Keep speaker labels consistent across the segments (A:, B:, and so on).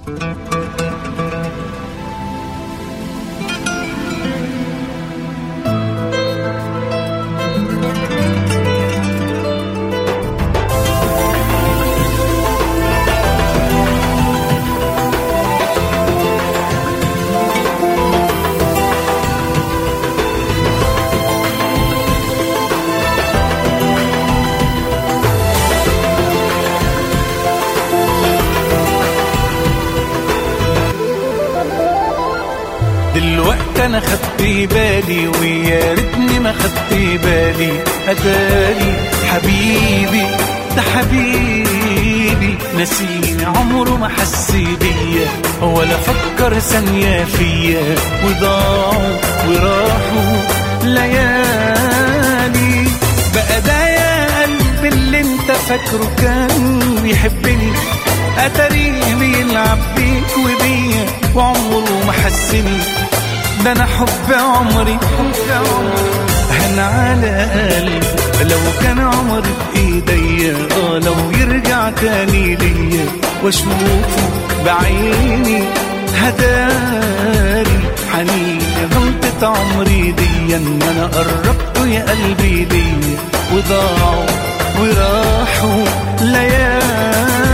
A: دلوقتي انا خدت بالي ويا ريتني ما خدت بالي اتاري حبيبي ده حبيبي نسيني عمره ما حس بيا ولا فكر ثانية فيا وضاعوا وراحوا ليالي بقى ده يا قلبي اللي انت فاكره كان بيحبني اتاريه بيلعب بيك وبيا وعمره ما حسني ده انا حب عمري حب عمري هن على قلبي لو كان عمري بايديا اه لو يرجع تاني ليا واشوفه بعيني هداري حنين غلطة عمري دي ان انا قربته يا قلبي ليا وضاعوا وراحوا ليالي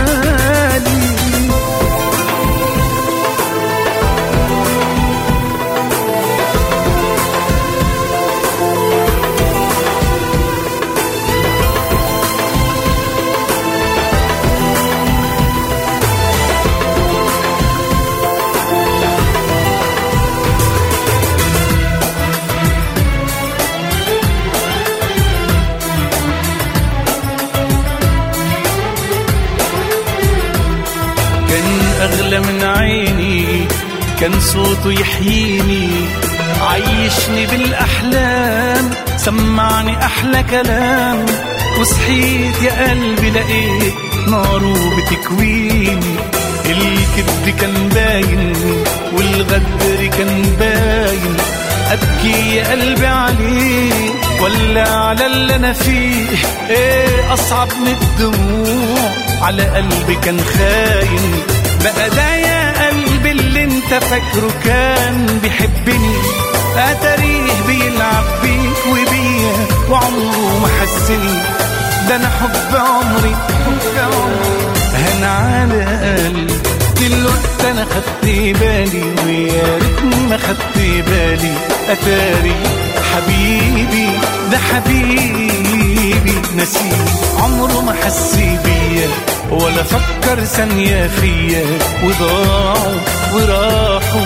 A: كان أغلى من عيني كان صوته يحييني عيشني بالأحلام سمعني أحلى كلام وصحيت يا قلبي لقيت ناره بتكويني الكذب كان باين والغدر كان باين أبكي يا قلبي عليه ولا على اللي أنا فيه إيه أصعب من الدموع على قلبي كان خاين بقى ده يا قلبي اللي انت فاكره كان بيحبني اتاريه بيلعب بيك وبيا وعمره ما حسني ده انا حب عمري حب عمري هنا على قلبي دلوقتي انا خدت بالي ويا ريتني ما خدت بالي اتاري حبيبي ده حبيبي نسيت عمره ما حس بيا ولا فكر ثانية فيا وضاعوا وراحوا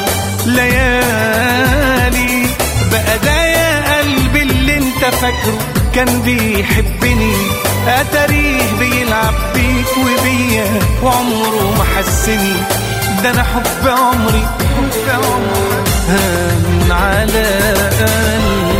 A: ليالي بقى ده يا قلبي اللي انت فاكره كان بيحبني اتاريه بيلعب بيك وبيا وعمره ما حسني ده انا حب عمري حب عمري هان على قلبي